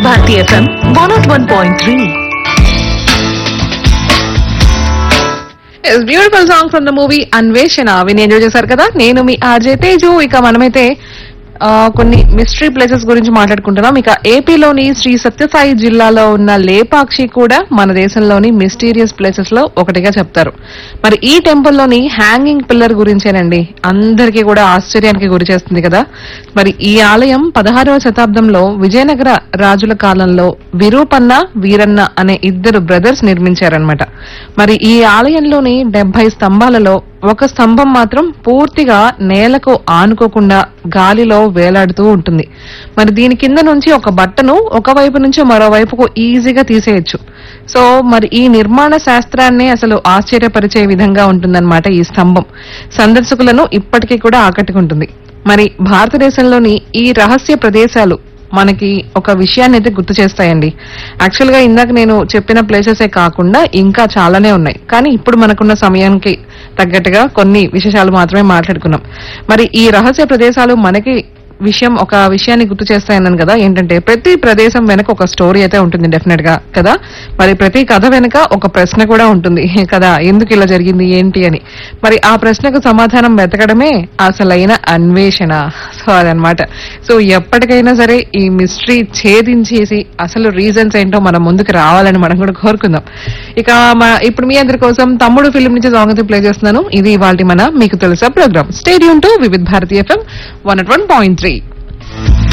Bharati FM one nought one point three beautiful song from the movie Anveshana విని enjoy చేశారు కదా నేను మీ ఆర్జే తేజు ఇక మనమైతే ఆ, కొన్ని మిస్టరీ ప్లేసెస్ గురించి మాట్లాడుకుంటున్నాం ఇక ఏపీలోని శ్రీ సత్యసాయి జిల్లాలో ఉన్న లేపాక్షి కూడా మన దేశంలోని మిస్టీరియస్ ప్లేసెస్ లో ఒకటిగా చెప్తారు మరి ఈ టెంపుల్ లోని హ్యాంగింగ్ పిల్లర్ గురించేనండి అందరికీ కూడా ఆశ్చర్యానికి గురి చేస్తుంది కదా మరి ఈ ఆలయం పదహారవ శతాబ్దంలో విజయనగర రాజుల కాలంలో విరూపన్న వీరన్న అనే ఇద్దరు బ్రదర్స్ నిర్మించారనమాట మరి ఈ ఆలయంలోని డెబ్బై స్తంభాలలో ఒక స్తంభం మాత్రం పూర్తిగా నేలకు ఆనుకోకుండా గాలిలో వేలాడుతూ ఉంటుంది మరి దీని కింద నుంచి ఒక బట్టను ఒక వైపు నుంచి మరో వైపుకు ఈజీగా తీసేయచ్చు సో మరి ఈ నిర్మాణ శాస్త్రాన్ని అసలు ఆశ్చర్యపరిచే విధంగా ఉంటుందన్నమాట ఈ స్తంభం సందర్శకులను ఇప్పటికీ కూడా ఆకట్టుకుంటుంది మరి భారతదేశంలోని ఈ రహస్య ప్రదేశాలు మనకి ఒక విషయాన్ని అయితే గుర్తు చేస్తాయండి యాక్చువల్ గా ఇందాక నేను చెప్పిన ప్లేసెసే కాకుండా ఇంకా చాలానే ఉన్నాయి కానీ ఇప్పుడు మనకున్న సమయానికి తగ్గట్టుగా కొన్ని విశేషాలు మాత్రమే మాట్లాడుకున్నాం మరి ఈ రహస్య ప్రదేశాలు మనకి విషయం ఒక విషయాన్ని గుర్తు చేస్తాయన్నాను కదా ఏంటంటే ప్రతి ప్రదేశం వెనక ఒక స్టోరీ అయితే ఉంటుంది డెఫినెట్ గా కదా మరి ప్రతి కథ వెనక ఒక ప్రశ్న కూడా ఉంటుంది కదా ఎందుకు ఇలా జరిగింది ఏంటి అని మరి ఆ ప్రశ్నకు సమాధానం వెతకడమే అసలైన అన్వేషణ సో అదనమాట సో ఎప్పటికైనా సరే ఈ మిస్టరీ ఛేదించేసి అసలు రీజన్స్ ఏంటో మనం ముందుకు రావాలని మనం కూడా కోరుకుందాం ఇక మా- ఇప్పుడు మీ అందరి కోసం తమ్ముడు ఫిల్మ్ నుంచి సాంగ్ అయితే ప్లే చేస్తున్నాను ఇది ఇవాళ మన మీకు తెలుసా program stadium to Vividh Bharati FM one at one point three